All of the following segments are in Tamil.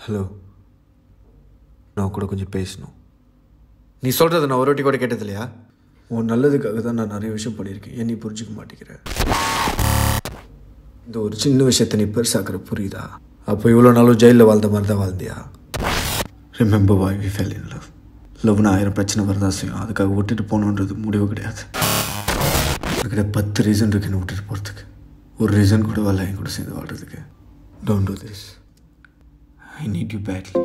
ஹலோ நான் கூட கொஞ்சம் பேசணும் நீ சொல்கிறத நான் ஒரு வாட்டி கூட கேட்டது இல்லையா உன் நல்லதுக்காக தான் நான் நிறைய விஷயம் பண்ணியிருக்கேன் ஏன் நீ புரிஞ்சுக்க மாட்டேங்கிற இந்த ஒரு சின்ன விஷயத்தை நீ பெருசாக்குற புரியுதா அப்போ இவ்வளோ நாளும் ஜெயிலில் வாழ்ந்த மாதிரி தான் வாழ்ந்தியா remember why we fell in love லவ்னா ஆயிரம் பிரச்சனை வரதான் செய்யும் அதுக்காக விட்டுட்டு போகணுன்றது முடிவு கிடையாது என்கிட்ட பத்து ரீசன் இருக்கு என்னை விட்டுட்டு போகிறதுக்கு ஒரு ரீசன் கூட வரல என் கூட சேர்ந்து வாழ்றதுக்கு don't do this I need you badly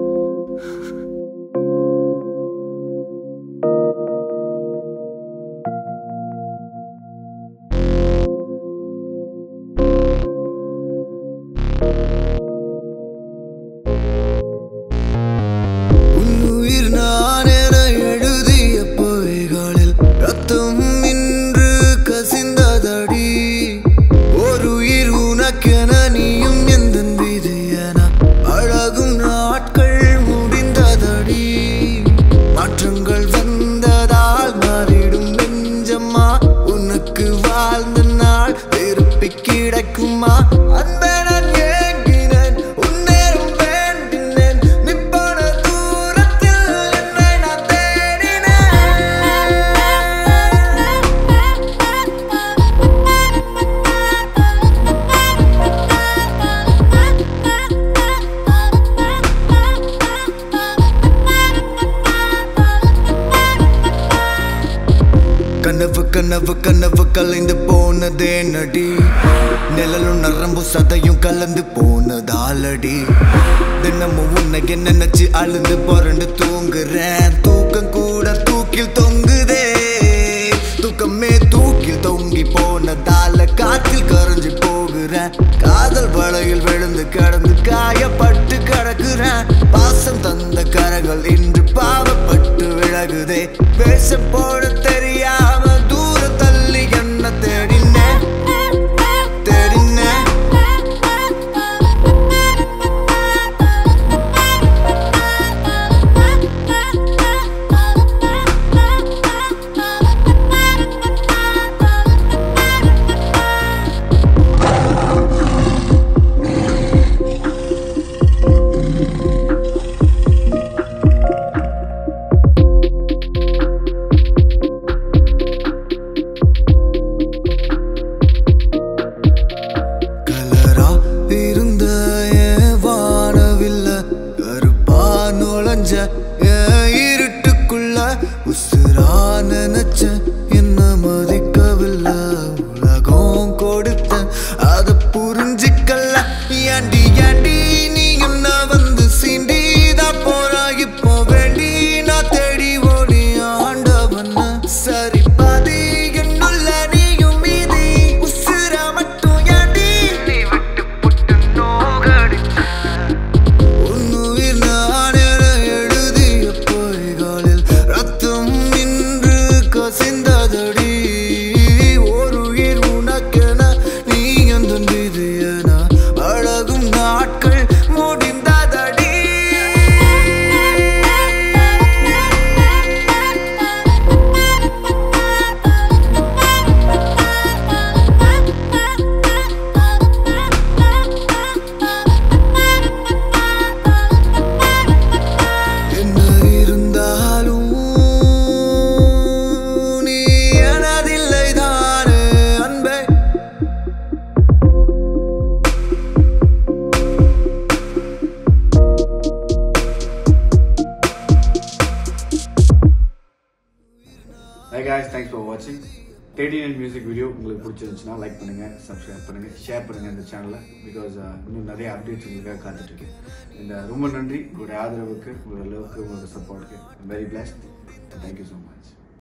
உன்னுயிர் நான் என எழுதிய பொய்களில் ரத்தம் இன்று கசிந்ததடி ஒரு உயிர் உனக்கென நீயும் எந்த விதியென அழகும் நாட்கள் முடிந்ததடி மாற்றங்கள் வந்ததால் மாறிடும் நெஞ்சம்மா உனக்கு வாழ்ந்த நாள் திருப்பி கிடைக்குமா அன்பே நான் ஏங்கினேன் உன்னேறும் வேண்டினேன் நிப்பான தூரத்தில் என்னை நான் தேடினேன் கனவு கனவு கனவு கலைந்து போனதே நடி நிழலும் நரம்பும் சதையும் கலந்து போனதாலடி தினமும் உன்னை நினைச்சு அழுந்து புரண்டு தூங்குறேன் தூக்கம் கூட தூக்கில் தொங்குதே தூக்கமே தூக்கில் தொங்கி போனதால காற்றில் கரைஞ்சு போகிறேன் காதல் வலையில் விழுந்து கடந்து காயப்பட்டு கிடக்குறேன் பாசம் தந்த கரங்கள் இன்று பாவப்பட்டு விலகுதே வேஷம் போட தெரியாம தூர தள்ளி என்ன தேடினேன் தேடினேன் கலரா இருந்த என் வானவில்ல கருப்பா நுழைஞ்ச என் இருட்டுக்குள்ள உசுரா நினைச்ச என்ன மதிக்கவில்லை உலகம் கொடுத்த அத புரிஞ்சிக்கல ஏண்டி ஏண்டி நீ என்ன வந்து சீண்டிதான் போறா இப்போ வேண்டி நான் தேடி ஓடி ஆண்டவன சரி பாதி என்னுள்ள நீயும் மீதி உசுர மட்டும் ஏண்டி நீ விட்டு புட்டு நோகடிச்ச உன்னுயிர் நான் என எழுதிய பொய்களில் ரத்தம் இன்று கசிந்ததடி ஒரு உயிர் உனக்கென நீ எந்த விதியென அழகும் நாட்கள் முடிந்ததடி என்ன இருந்தாலும் நீ எனதில்லை தானே அன்பே ஹை guys தேங்க்ஸ் ஃபார் வாட்சிங் டேடியன் மியூசிக் வீடியோ உங்களுக்கு பிடிச்சிருந்துச்சுன்னா லைக் பண்ணுங்கள் சப்ஸ்கிரைப் பண்ணுங்கள் ஷேர் பண்ணுங்கள் இந்த சேனலில் பிகாஸ் இன்னும் நிறைய அப்டேட்ஸ் உங்களுக்காக காத்துட்ருக்கேன் இந்த ரொம்ப நன்றி உங்களுடைய ஆதரவுக்கு உங்களோட லவ்க்கு உங்களோட சப்போர்ட்டுக்கு very blessed thank you so much